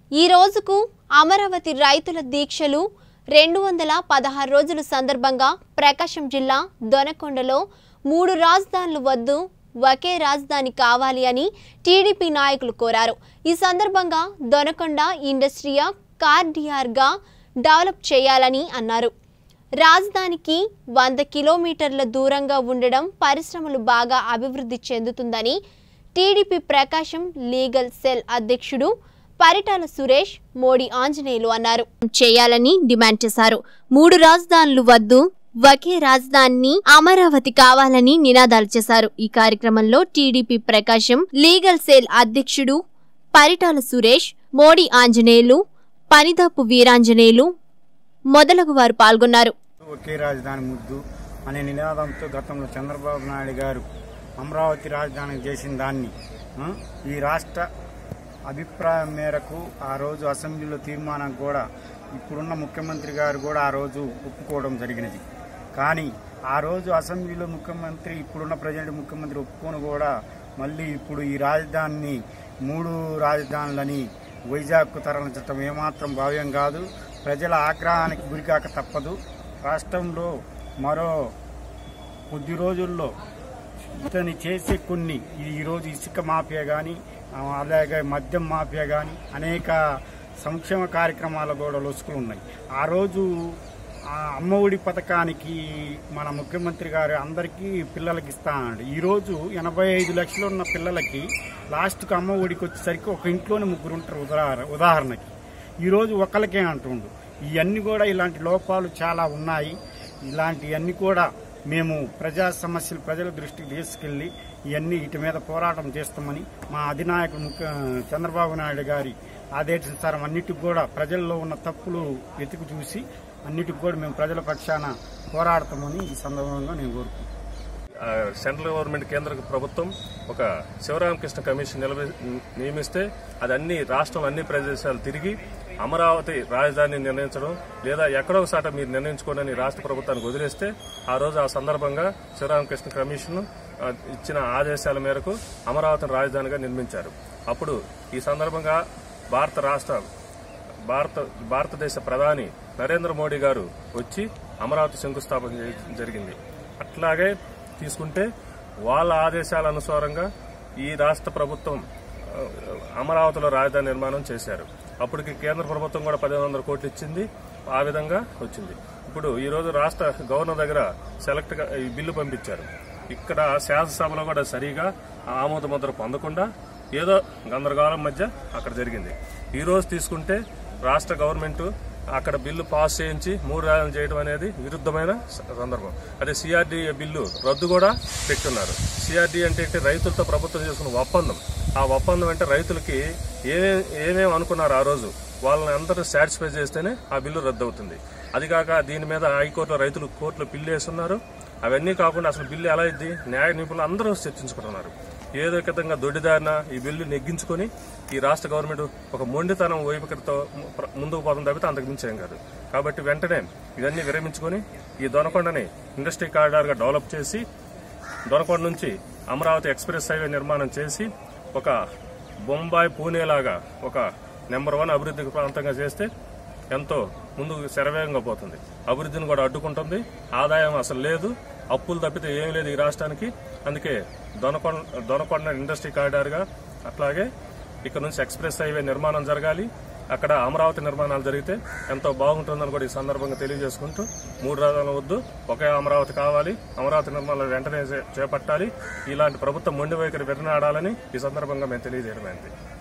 ఈ రోజుకు అమరావతి రైతుల దీక్షలు రెండు వందల పదహారు రోజుల సందర్భంగా ప్రకాశం జిల్లా దొనకొండలో మూడు రాజధానులు వద్దు ఒకే రాజధాని కావాలి అని టీడీపీ నాయకులు కోరారు ఈ సందర్భంగా దొనకొండ ఇండస్ట్రియా కార్డియార్గా డెవలప్ చేయాలని అన్నారు రాజధానికి వంద కిలోమీటర్ల దూరంగా ఉండడం పరిశ్రమలు బాగా అభివృద్ధి చెందుతుందని టీడీపీ ప్రకాశం లీగల్ సెల్ అధ్యక్షుడు పరిటాల సురేష్ మోడీ ఆంజనేయులు అన్నారు చేయాలని డిమాండ్ చేశారు మూడు రాజధానులు వద్దు ఒకే రాజధాని అమరావతి కావాలని నినాదాలు చేశారు ఈ కార్యక్రమంలో టీడీపీ ప్రకాశం లీగల్ సెల్ అధ్యక్షుడు పరిటాల సురేష్ మోడీ ఆంజనేయులు పనిదాపు వీరాంజనేయులు మొదలగు వారు పాల్గొన్నారు ఒకే రాజధాని ముద్దు అనే నినాదంతో గతంలో చంద్రబాబు నాయుడు గారు అమరావతి రాజధాని చేసిన దాన్ని ఆ, ఈ రాష్ట్ర అభిప్రాయం మేరకు ఆ రోజు అసెంబ్లీలో తీర్మానం కూడా ఇప్పుడున్న ముఖ్యమంత్రి గారు కూడా ఆ రోజు ఒప్పుకోవడం జరిగినది కానీ ఆ రోజు అసెంబ్లీలో ముఖ్యమంత్రి ఇప్పుడున్న ప్రజెంట్ ముఖ్యమంత్రి ఒప్పుకొని కూడా మళ్ళీ ఇప్పుడు ఈ రాజధానిని మూడు రాజధానులని వైజాగ్కు తరలించడం ఏమాత్రం భావ్యం కాదు ప్రజల ఆగ్రహానికి గురికాక తప్పదు రాష్ట్రంలో మరో కొద్ది రోజుల్లో ఇతని చేసే కొన్ని ఈ రోజు ఇసుక మాఫియా కానీ అలాగే మద్యం మాఫియా కానీ అనేక సంక్షేమ కార్యక్రమాలు కూడా లొసుకులు ఉన్నాయి ఆ రోజు ఆ అమ్మఒడి పథకానికి మన ముఖ్యమంత్రి గారు అందరికీ పిల్లలకి ఇస్తానండి ఈరోజు ఎనభై ఐదు లక్షలు ఉన్న పిల్లలకి లాస్ట్కి అమ్మ ఒడికి వచ్చేసరికి ఒక ఇంట్లోనే ముగ్గురు ఉంటారు ఉదాహరణ ఉదాహరణకి ఈరోజు ఒకరికే అంటుండు ఇవన్నీ కూడా ఇలాంటి లోపాలు చాలా ఉన్నాయి ఇలాంటివన్నీ కూడా మేము ప్రజా సమస్యలు ప్రజల దృష్టికి తీసుకెళ్లి ఇవన్నీ ఇటు మీద పోరాటం చేస్తామని మా అధినాయకుడు ముఖ్య చంద్రబాబు నాయుడు గారి ఆదేశానుసారం అన్నిటికి కూడా ప్రజల్లో ఉన్న తప్పులు వెతికి చూసి అన్నిటికి కూడా మేము ప్రజల పక్షాన పోరాడతామని ఈ సందర్భంగా నేను కోరుకుంటున్నాను ఆ, సెంట్రల్ గవర్నమెంట్ కేంద్ర ప్రభుత్వం ఒక శివరామకృష్ణ కమిషన్ నిలబె నియమిస్తే అది అన్ని రాష్ట్రం అన్ని ప్రదేశాలు తిరిగి అమరావతి రాజధాని నిర్ణయించడం లేదా ఎక్కడో ఒక సాట మీరు నిర్ణయించుకోండి రాష్ట్ర ప్రభుత్వానికి వదిలేస్తే ఆ రోజు ఆ సందర్భంగా శివరామకృష్ణ కమిషన్ ఆ, ఇచ్చిన ఆదేశాల మేరకు అమరావతిని రాజధానిగా నిర్మించారు అప్పుడు ఈ సందర్భంగా భారత రాష్ట్ర భారత భారతదేశ ప్రధాని నరేంద్ర మోడీ గారు వచ్చి అమరావతి శంకుస్థాపన చే- జరిగింది అట్లాగే తీసుకుంటే వాళ్ళ ఆదేశాల అనుసారంగా ఈ రాష్ట్ర ప్రభుత్వం ఆ, అమరావతిలో రాజధాని నిర్మాణం చేశారు అప్పటికి కేంద్ర ప్రభుత్వం కూడా పదిహేను వందల కోట్లు ఇచ్చింది ఆ విధంగా వచ్చింది ఇప్పుడు ఈ రోజు రాష్ట్ర గవర్నర్ దగ్గర సెలెక్ట్ గా ఈ బిల్లు పంపించారు ఇక్కడ శాసనసభలో కూడా సరిగా ఆమోద ముద్ర పొందకుండా ఏదో గందరగోళం మధ్య అక్కడ జరిగింది ఈ రోజు తీసుకుంటే రాష్ట్ర గవర్నమెంట్ అక్కడ బిల్లు పాస్ చేయించి మూడు రాజధానులు చేయడం అనేది విరుద్ధమైన స- సందర్భం అదే సిఆర్డీఏ బిల్లు రద్దు కూడా పెట్టున్నారు సిఆర్డీ అంటే ఏంటి? రైతులతో ప్రభుత్వం చేసుకున్న ఒప్పందం ఆ ఒప్పందం అంటే రైతులకి ఏమేం ఏమేమి అనుకున్నారు ఆ రోజు వాళ్ళని అందరూ సాటిస్ఫై చేస్తేనే ఆ బిల్లు రద్దు అవుతుంది అది కాక దీని మీద హైకోర్టులో రైతులు కోర్టులో బిల్లు వేస్తున్నారు అవన్నీ కాకుండా అసలు బిల్లు ఎలా అయింది న్యాయ నిపుణులు అందరూ చర్చించుకుంటున్నారు ఏదో ఒక విధంగా దొడ్డిదారిన ఈ బిల్లు నెగ్గించుకొని ఈ రాష్ట్ర గవర్నమెంట్ ఒక మొండితనం వైపుకతో ముందుకు పోతుంది తప్పితే అంతకు మించి ఏం కాదు కాబట్టి వెంటనే ఇవన్నీ విరమించుకొని ఈ దొనకొండని ఇండస్ట్రీ కారిడార్గా డెవలప్ చేసి దొనకొండ నుంచి అమరావతి ఎక్స్ప్రెస్ హైవే నిర్మాణం చేసి ఒక బొంబాయి పూణే లాగా ఒక నెంబర్ వన్ అభివృద్ధి ప్రాంతంగా చేస్తే ఎంతో ముందుకు శరవేగంగా పోతుంది అభివృద్ధిని కూడా అడ్డుకుంటుంది ఆదాయం అసలు లేదు అప్పులు తప్పితే ఏమీ లేదు ఈ రాష్ట్రానికి అందుకే దొనకొండ దొనకొండ ఇండస్ట్రీ కారిడార్గా అట్లాగే ఇక్కడ నుంచి ఎక్స్ప్రెస్ హైవే నిర్మాణం జరగాలి అక్కడ అమరావతి నిర్మాణాలు జరిగితే ఎంతో బాగుంటుందని కూడా ఈ సందర్భంగా తెలియజేసుకుంటూ మూడు రాజధానులు వద్దు ఒకే అమరావతి కావాలి అమరావతి నిర్మాణాలు వెంటనే చే- చేపట్టాలి ఇలాంటి ప్రభుత్వం మొండి వైఖరి విడనాడాలని ఈ సందర్భంగా మేము తెలియజేయడమైంది